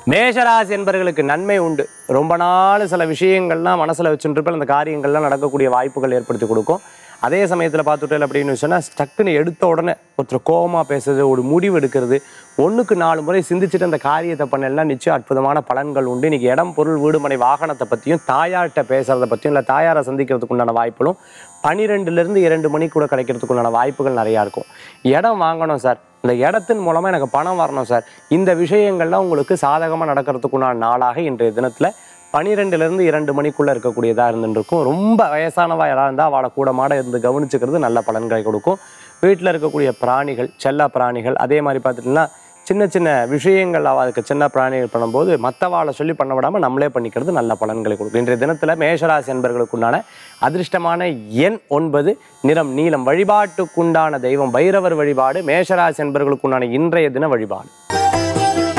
மேஷராசி என்பவர்களுக்கு நன்மை உண்டு ரொம்ப நாள் சில விஷயங்கள்லாம் மனசில் வச்சுருப்பேன் அந்த காரியங்கள்லாம் நடக்கக்கூடிய வாய்ப்புகள் ஏற்படுத்தி கொடுக்கும் அதே சமயத்தில் பார்த்துட்டேன் அப்படின்னு சொன்னால் டக்குன்னு எடுத்த உடனே ஒருத்தர் கோபமாக பேசுறது ஒரு முடிவு எடுக்கிறது ஒன்றுக்கு நாலு முறை சிந்திச்சுட்டு அந்த காரியத்தை பண்ணலாம் நிச்சயம் அற்புதமான பலன்கள் உண்டு இன்னைக்கு இடம் பொருள் வீடு மனை வாகனத்தை பற்றியும் தாயார்கிட்ட பேசுறதை பற்றியும் இல்லை தாயாரை சந்திக்கிறதுக்கு உண்டான வாய்ப்புகளும் பன்னிரெண்டுலேருந்து இரண்டு மணி கூட கிடைக்கிறதுக்கு உண்டான வாய்ப்புகள் நிறையா இருக்கும் இடம் வாங்கணும் சார் இந்த இடத்தின் மூலமாக எனக்கு பணம் வரணும் சார் இந்த விஷயங்கள்லாம் உங்களுக்கு சாதகமாக நடக்கிறதுக்குண்டான நாளாக இன்றைய தினத்தில் பனிரெண்டுலேருந்து இரண்டு மணிக்குள்ளே இருக்கக்கூடியதாக இருந்துருக்கும் ரொம்ப வயசானவா யாராக இருந்தால் அவளை கூட மாட இருந்து கவனிச்சுக்கிறது நல்ல பலன்களை கொடுக்கும் வீட்டில் இருக்கக்கூடிய பிராணிகள் செல்ல பிராணிகள் அதே மாதிரி பார்த்துட்டிங்கன்னா சின்ன சின்ன விஷயங்கள் அவளுக்கு சின்ன பிராணிகள் பண்ணும்போது மற்றவாளை சொல்லி பண்ண விடாமல் நம்மளே பண்ணிக்கிறது நல்ல பலன்களை கொடுக்கும் இன்றைய தினத்தில் மேஷராசி என்பர்களுக்குண்டான அதிர்ஷ்டமான எண் ஒன்பது நிறம் நீலம் வழிபாட்டுக்குண்டான தெய்வம் பைரவர் வழிபாடு மேஷராசி என்பர்களுக்குண்டான இன்றைய தின வழிபாடு